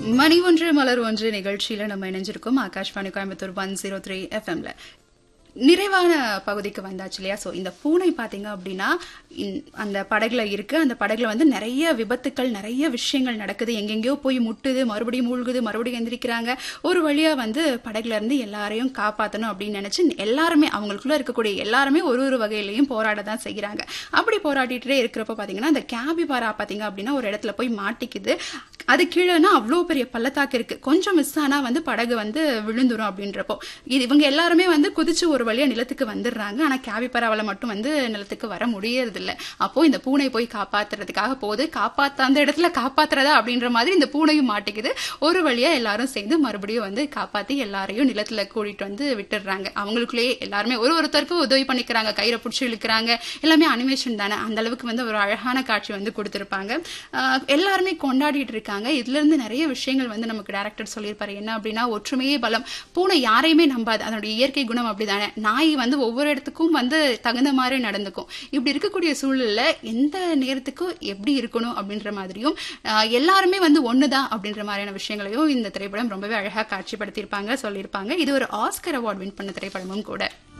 மணி ஒன்று மலர் ஒன்று நிகழ்ச்சியில நம்ம இணைஞ்சிருக்கோம் Akashvani Coimbatore one zero three எஃப்எம்ல நிறைவான பகுதிக்கு வந்தாச்சு இல்லையா சோ இந்த பூனை பாத்தீங்க அப்படின்னா இந்- அந்த படகுல இருக்கு அந்த படகுல வந்து நிறைய விபத்துக்கள் நிறைய விஷயங்கள் நடக்குது எங்கெங்கயோ போய் முட்டுது மறுபடியும் மூழ்குது மறுபடியும் எந்திரிக்கிறாங்க ஒரு வழியா வந்து படகுல இருந்து எல்லாரையும் காப்பாத்தணும் அப்படின்னு நினைச்சு எல்லாருமே அவங்களுக்குள்ள இருக்கக்கூடிய எல்லாருமே ஒரு ஒரு வகையிலையும் போராட தான் செய்யறாங்க அப்படி போராடிட்டே இருக்கிறப்ப பாத்தீங்கன்னா அந்த கேபிபாரா பாத்தீங்க அப்படின்னா ஒரு இடத்துல போய் மாட்டிக்குது அது கீழேனா அவ்வளோ பெரிய பள்ளத்தாக்கு இருக்கு கொஞ்சம் மிஸ் ஆனா வந்து படகு வந்து விழுந்துரும் அப்படின்றப்போ இது இவங்க எல்லாருமே வந்து குதிச்சு ஒரு வழியா நிலத்துக்கு வந்துடுறாங்க ஆனா கேபிபராவால மட்டும் வந்து நிலத்துக்கு வர முடியறது இல்ல அப்போ இந்த பூனை போய் காப்பாத்துறதுக்காக போகுது காப்பாத்த அந்த இடத்துல காப்பாத்துறதா அப்படின்ற மாதிரி இந்த பூனையும் மாட்டிக்குது ஒரு வழியா எல்லாரும் சேர்ந்து மறுபடியும் வந்து காப்பாத்தி எல்லாரையும் நிலத்துல கூட்டிட்டு வந்து விட்டுடுறாங்க அவங்களுக்குள்ளேயே எல்லாருமே ஒரு ஒருத்தருக்கும் உதவி பண்ணிக்கிறாங்க கயிறை பிடிச்சி இழுக்கிறாங்க எல்லாமே அனிமேஷன் தானே அந்த அளவுக்கு வந்து ஒரு அழகான காட்சி வந்து கொடுத்திருப்பாங்க ஆஹ் எல்லாருமே கொண்டாடிட்டு இருக்காங்க இதுல இருந்து நிறைய விஷயங்கள் வந்து நமக்கு டேரக்டர் சொல்லியிருப்பாரு என்ன அப்படின்னா ஒற்றுமையே பலம் பூனை யாரையுமே நம்பாது அதனுடைய இயற்கை குணம் அப்படிதானே நாய் வந்து ஒவ்வொரு இடத்துக்கும் வந்து தகுந்த மாதிரி நடந்துக்கும் இப்படி இருக்கக்கூடிய சூழல்ல எந்த நேரத்துக்கும் எப்படி இருக்கணும் அப்படின்ற மாதிரியும் ஆஹ் எல்லாருமே வந்து ஒண்ணுதான் அப்படின்ற மாதிரியான விஷயங்களையும் இந்த திரைப்படம் ரொம்பவே அழகா காட்சிப்படுத்தியிருப்பாங்க சொல்லியிருப்பாங்க இது ஒரு ஆஸ்கர் அவார்ட் வின் பண்ண திரைப்படமும் கூட